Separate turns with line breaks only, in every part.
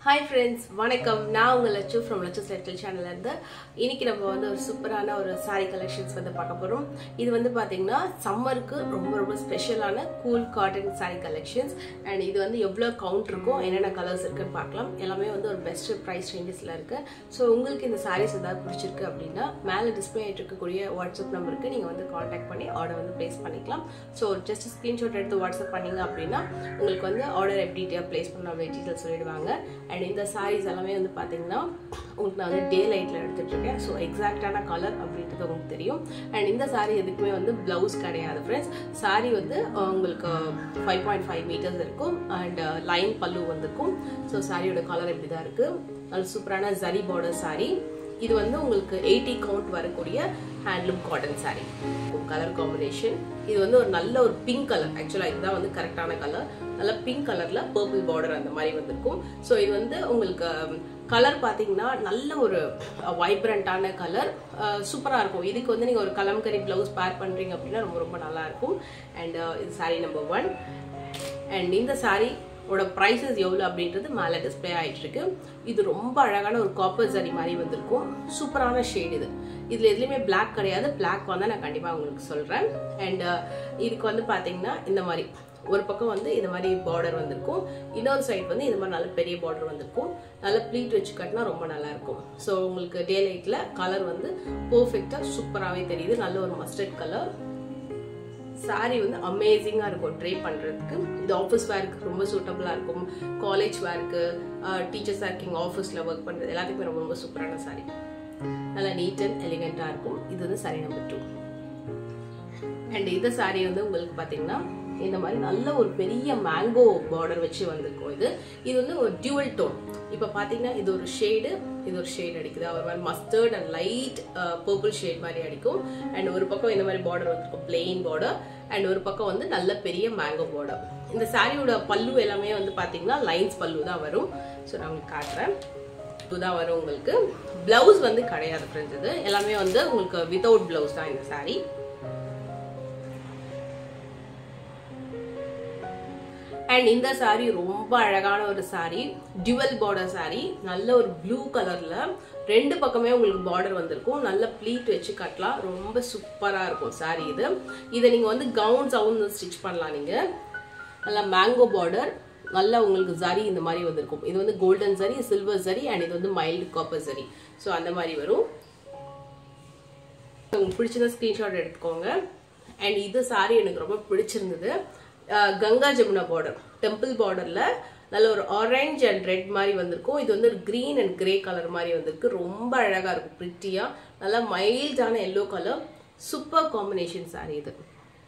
hi friends வணக்கம் நான் உங்கள் லட்சு ஃப்ரம் லட்சு செட்டில் சேனல்ல இருந்து இன்னைக்கு நம்ம வந்து ஒரு சூப்பரான ஒரு saree கலெக்ஷன்ஸ் வந்து பார்க்க போகிறோம் இது வந்து பார்த்தீங்கன்னா சம்மருக்கு ரொம்ப ரொம்ப ஸ்பெஷலான cool cotton saree collections and இது வந்து எவ்வளோ கவுண்ட் இருக்கும் என்னென்ன கலர்ஸ் இருக்குன்னு பார்க்கலாம் எல்லாமே வந்து ஒரு பெஸ்ட் ப்ரைஸ் ரேஞ்சஸில் இருக்கு ஸோ உங்களுக்கு இந்த sarees ஏதாவது பிடிச்சிருக்கு அப்படின்னா மேலே டிஸ்பிளே ஆகிட்டு இருக்கக்கூடிய வாட்ஸ்அப் நம்பருக்கு நீங்கள் வந்து காண்டாக்ட் பண்ணி ஆர்டர் வந்து ப்ளேஸ் பண்ணிக்கலாம் ஸோ ஜஸ்ட் ஸ்க்ரீன்ஷாட் எடுத்து வாட்ஸ்அப் பண்ணீங்க அப்படின்னா உங்களுக்கு வந்து ஆர்டர் எப்படி ப்ளேஸ் பண்ண அப்படி டீட்டெயில் சொல்லிடுவாங்க அண்ட் இந்த சாரீஸ் எல்லாமே வந்து பார்த்தீங்கன்னா உங்களுக்கு நான் வந்து டே லைட்டில் எடுத்துட்டு இருக்கேன் ஸோ எக்ஸாக்டான கலர் அப்படின்றது உங்களுக்கு தெரியும் அண்ட் இந்த சாரீ எதுக்குமே வந்து ப்ளவுஸ் கிடையாது ஃப்ரெண்ட்ஸ் சாரீ வந்து அஹ், உங்களுக்கு ஃபைவ் பாயிண்ட் ஃபைவ் மீட்டர்ஸ் இருக்கும் அண்ட் லைன் பல்லு வந்திருக்கும் ஸோ சாரியோட கலர் இப்படி தான் இருக்குது நல்ல சூப்பரான ஜரி பார்டர் சாரீ இது வந்து உங்களுக்கு எயிட்டி கவுண்ட் வரக்கூடிய handloom cotton sari colour combination இது வந்து ஒரு நல்ல ஒரு பிங்க் கலர் ஆக்சுவலாக இதுதான் வந்து கரெக்டான கலர் நல்ல பிங்க் கலர்ல பர்பிள் பார்டர் அந்த மாதிரி வந்திருக்கும் ஸோ இது வந்து உங்களுக்கு கலர் பார்த்தீங்கன்னா நல்ல ஒரு வைப்ரண்டான கலர் சூப்பராக இருக்கும் இதுக்கு வந்து நீங்கள் ஒரு கலம்கரி ப்ளவுஸ் பேர் பண்ணுறீங்க அப்படின்னா ரொம்ப ரொம்ப நல்லா இருக்கும் அண்ட் இது சாரீ நம்பர் ஒன் அண்ட் இந்த சாரீ ஓட ப்ரைஸஸ் எவ்வளோ அப்படின்றது மேலே டிஸ்பிளே ஆகிட்டு இருக்கு இது ரொம்ப அழகான ஒரு காப்பர் சரி மாதிரி வந்திருக்கும் சூப்பரான ஷேட் இது இதில் எதுலேயுமே Black கிடையாது Black வந்து நான் கண்டிப்பாக உங்களுக்கு சொல்கிறேன் அண்ட் இதுக்கு வந்து பார்த்தீங்கன்னா இந்த மாதிரி ஒரு பக்கம் வந்து இந்த மாதிரி பார்டர் வந்திருக்கும் இன்னொரு சைடு வந்து இந்த மாதிரி நல்ல பெரிய பார்டர் வந்திருக்கும் நல்ல ப்ளீட் வச்சு கட்டினா ரொம்ப நல்லா இருக்கும் ஸோ உங்களுக்கு டே லைட்டில் கலர் வந்து பர்ஃபெக்டாக சூப்பராகவே தெரியுது நல்ல ஒரு மஸ்டர்ட் கலர் சாரி வந்து அமேசிங்காக இருக்கும் ட்ரை பண்ணுறதுக்கு இது ஆஃபீஸ் வேருக்கு ரொம்ப சூட்டபுளாக இருக்கும் காலேஜ் வேருக்கு டீச்சர்ஸாக இருக்கீங்க ஆஃபீஸில் ஒர்க் பண்ணுறது எல்லாத்துக்குமே ரொம்ப ரொம்ப சூப்பரான சாரி நல்லா நீட் அண்ட் எலிகெண்ட்டாக இருக்கும் இது வந்து சாரி நம்பர் டூ அண்ட் இந்த சாரி வந்து உங்களுக்கு பார்த்தீங்கன்னா இந்த மாதிரி நல்ல ஒரு பெரிய மேங்கோ பார்டர் வச்சு வந்திருக்கும் இது இது வந்து ஒரு டியூவல் டோன் இப்போ பார்த்தீங்கன்னா இது ஒரு ஷேடு இது ஒரு ஷேட் அடிக்குது ஒரு மாதிரி mustard and light purple shade மாதிரி அடிக்கும் அண்ட் ஒரு பக்கம் இந்த மாதிரி பார்டர் வந்திருக்கும் பிளெயின் பார்டர் அண்ட் ஒரு பக்கம் வந்து நல்ல பெரிய மேங்கோ பார்டர் இந்த சாரியோட பல்லு எல்லாமே வந்து பார்த்தீங்கன்னா லைன்ஸ் பல்லு தான் வரும் ஸோ நான் உங்களுக்கு காட்டுறேன் இதுதான் வரும் உங்களுக்கு பிளவுஸ் வந்து கிடையாது ஃப்ரெண்ட்ஸ் இது எல்லாமே வந்து உங்களுக்கு வித்தவுட் பிளவுஸ் தான் இந்த சாரி அண்ட் இந்த சாரி ரொம்ப அழகான ஒரு சாரி டியூவல் பார்டர் சாரி நல்ல ஒரு ப்ளூ கலர்ல ரெண்டு பக்கமே உங்களுக்கு பார்டர் வந்திருக்கும் நல்ல ப்ளீட் வச்சு கட்டலாம் ரொம்ப சூப்பரா இருக்கும் சாரி இது இதை நீங்க வந்து கவுன்ஸாகவும் ஸ்டிச் பண்ணலாம் நீங்க நல்லா மேங்கோ பார்டர் நல்லா உங்களுக்கு ஜரி இந்த மாதிரி வந்திருக்கும் இது வந்து golden zari silver zari and இது வந்து மைல்டு காப்பர் ஜரி ஸோ அந்த மாதிரி வரும் உங்களுக்கு பிடிச்சத ஸ்க்ரீன்ஷாட் எடுத்துக்கோங்க அண்ட் இது சாரி எனக்கு ரொம்ப பிடிச்சிருந்தது ah Ganga Jamuna border temple பார்டர்ல நல்ல ஒரு ஆரஞ்சு அண்ட் ரெட் மாதிரி வந்திருக்கும் இது வந்து ஒரு கிரீன் அண்ட் கிரே கலர் மாதிரி வந்திருக்கு ரொம்ப அழகா இருக்கும் பிரிட்டியா நல்லா மைல்டான yellow colour super combination sari இது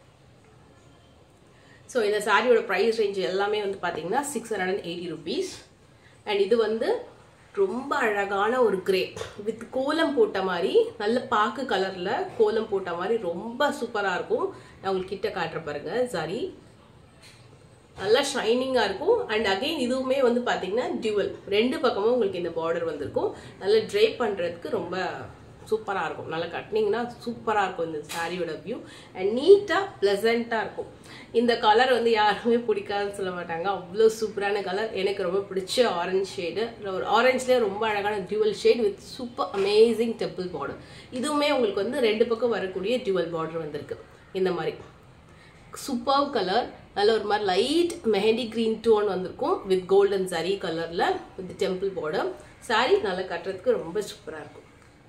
ஸோ இந்த சாரியோட ப்ரைஸ் ரேஞ்ச் எல்லாமே வந்து பார்த்தீங்கன்னா six hundred and eighty rupees and இது வந்து ரொம்ப அழகான ஒரு கிரே வித் கோலம் போட்ட மாதிரி நல்ல பாக்கு கலர்ல கோலம் போட்ட மாதிரி ரொம்ப சூப்பராக இருக்கும் நான் உங்களுக்கு கிட்ட காட்டுற பாருங்க சாரி நல்லா ஷைனிங்காக இருக்கும் அண்ட் அகைன் இதுவுமே வந்து பார்த்தீங்கன்னா டியூவல் ரெண்டு பக்கமும் உங்களுக்கு இந்த பார்டர் வந்திருக்கும் நல்லா ட்ரைப் பண்ணுறதுக்கு ரொம்ப சூப்பராக இருக்கும் நல்லா கட்டினீங்கன்னா சூப்பராக இருக்கும் இந்த சாரியோட வியூ அண்ட் நீட்டாக ப்ளசண்ட்டாக இருக்கும் இந்த கலர் வந்து யாருமே பிடிக்காதுன்னு சொல்ல மாட்டாங்க அவ்வளோ சூப்பரான கலர் எனக்கு ரொம்ப பிடிச்ச ஆரஞ்சு ஷேடு ஒரு ஆரஞ்சுலேயே ரொம்ப அழகான dual shade with super amazing temple border இதுவுமே உங்களுக்கு வந்து ரெண்டு பக்கம் வரக்கூடிய டியூவல் பார்டர் வந்திருக்கு இந்த மாதிரி சூப்பர் கலர் நல்ல ஒரு மாதிரி லைட் மெஹந்தி கிரீன் டோன் வந்திருக்கும் வித் கோல்டன் சரி கலர்ல வித் டெம்பிள் பார்டர் சாரி நல்லா கட்டுறதுக்கு ரொம்ப சூப்பரா இருக்கும்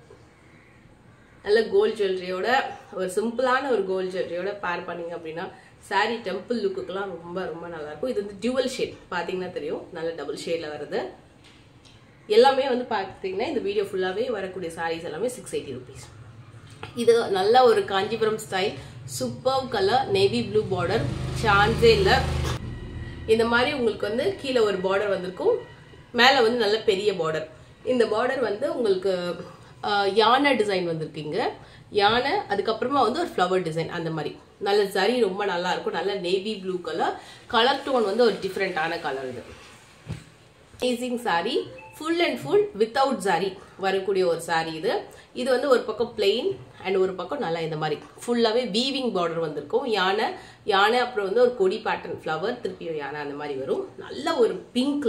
நல்ல கோல்ட் ஜுவல்லரியோட ஒரு சிம்பிளான ஒரு கோல்ட் ஜுவல்லரியோட பேர் பண்ணீங்க அப்படின்னா சாரி டெம்பிள் லுக்குக்கெல்லாம் ரொம்ப ரொம்ப நல்லா இருக்கும் இது வந்து டியூவல் ஷேட் பார்த்தீங்கன்னா தெரியும் நல்ல டபுள் ஷேட்ல வருது எல்லாமே வந்து பார்த்தீங்கன்னா இந்த வீடியோ ஃபுல்லாகவே வரக்கூடிய சாரீஸ் எல்லாமே சிக்ஸ் எயிட்டி ருபீஸ் இது நல்ல ஒரு Kanchipuram style super colour navy blue border சான்ஸே இல்லை இந்த மாதிரி உங்களுக்கு வந்து கீழே ஒரு பார்டர் வந்திருக்கும் மேலே வந்து நல்ல பெரிய பார்டர் இந்த பார்டர் வந்து உங்களுக்கு ஆஹ், யானை டிசைன் வந்திருக்குங்க யானை அதுக்கப்புறமா வந்து ஒரு ஃப்ளவர் டிசைன் அந்த மாதிரி நல்ல சரி ரொம்ப நல்லா இருக்கும் நல்ல navy blue colour colour tone வந்து ஒரு டிஃப்ரெண்டான கலர் இது amazing sari full and full without sari வரக்கூடிய ஒரு சாரி இது இது வந்து ஒரு பக்கம் பிளெயின் அண்ட் ஒரு பக்கம் நல்லா இந்த மாதிரி ஃபுல்லாகவே வீவிங் பார்டர் வந்திருக்கும் யானை யானை அப்புறம் வந்து ஒரு கொடி பேட்டர்ன் ஃப்ளவர் திருப்பியும் யானை அந்த மாதிரி வரும் நல்ல ஒரு பிங்க்ல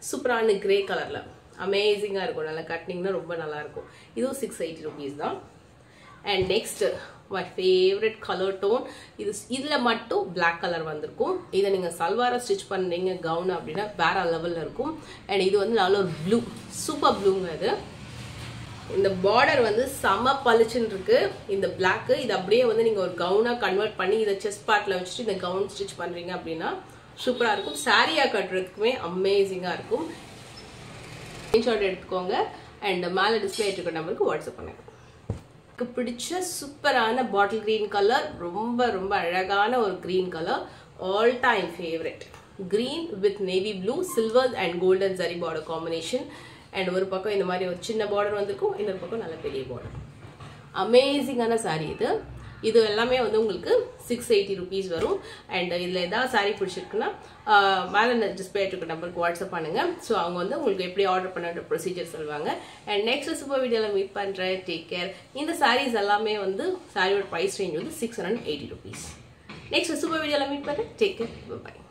சூப்பரான கிரே கலரில் அமேசிங்காக இருக்கும் நல்லா கட்டினீங்கன்னா ரொம்ப நல்லா இருக்கும் இதுவும் சிக்ஸ் எயிட்டி ருபீஸ் தான் and next my favourite colour tone இது இதில் மட்டும் Black கலர் வந்திருக்கும் இதை நீங்கள் சல்வாரை ஸ்டிச் பண்ணுறீங்க கவுன் அப்படின்னா வேற லெவலில் இருக்கும் அண்ட் இது வந்து நல்ல ஒரு ப்ளூ சூப்பர் ப்ளூங்க இது இந்த பார்டர் வந்து செம பளிச்சுன்னு இருக்கு இந்த Black இது அப்படியே வந்து நீங்கள் ஒரு கவுனாக கன்வெர்ட் பண்ணி இதை செஸ்ட் பார்ட்டில் வச்சுட்டு இந்த கவுன் ஸ்டிச் பண்ணுறீங்க அப்படின்னா சூப்பராக இருக்கும் சாரியாக கட்டுறதுக்குமே அமேசிங்காக இருக்கும் ஸ்க்ரீன்ஷாட் எடுத்துக்கோங்க அண்ட் மேலே டிஸ்பிளே இருக்க நம்பருக்கு வாட்ஸ்அப் பண்ணுங்க எனக்கு பிடிச்ச சூப்பரான பாட்டில் கிரீன் கலர் ரொம்ப ரொம்ப அழகான ஒரு green colour all time favourite green with navy blue silver and golden zari border combination and ஒரு பக்கம் இந்த மாதிரி ஒரு சின்ன பார்டர் வந்திருக்கும் இன்னொரு பக்கம் நல்ல பெரிய பார்டர் அமேசிங்கான saree இது இது எல்லாமே வந்து உங்களுக்கு சிக்ஸ் எயிட்டி ருபீஸ் வரும் அண்ட் இதில் ஏதாவது saree பிடிச்சிருக்குன்னா ஆஹ் மேலே டிஸ்பிளே இருக்க நம்பருக்கு வாட்ஸ்அப் பண்ணுங்க ஸோ அவங்க வந்து உங்களுக்கு எப்படி ஆர்டர் பண்ணுற ப்ரொசீஜர் சொல்லுவாங்க அண்ட் நெக்ஸ்ட் சூப்பர் வீடியோவில் மீட் பண்ணுறேன் டேக் கேர் இந்த sarees எல்லாமே வந்து சாரியோட ப்ரைஸ் ரேஞ்ச் வந்து six hundred eighty rupees next super வீடியோவில் மீட் பண்ணுறேன் டேக் கேர் பை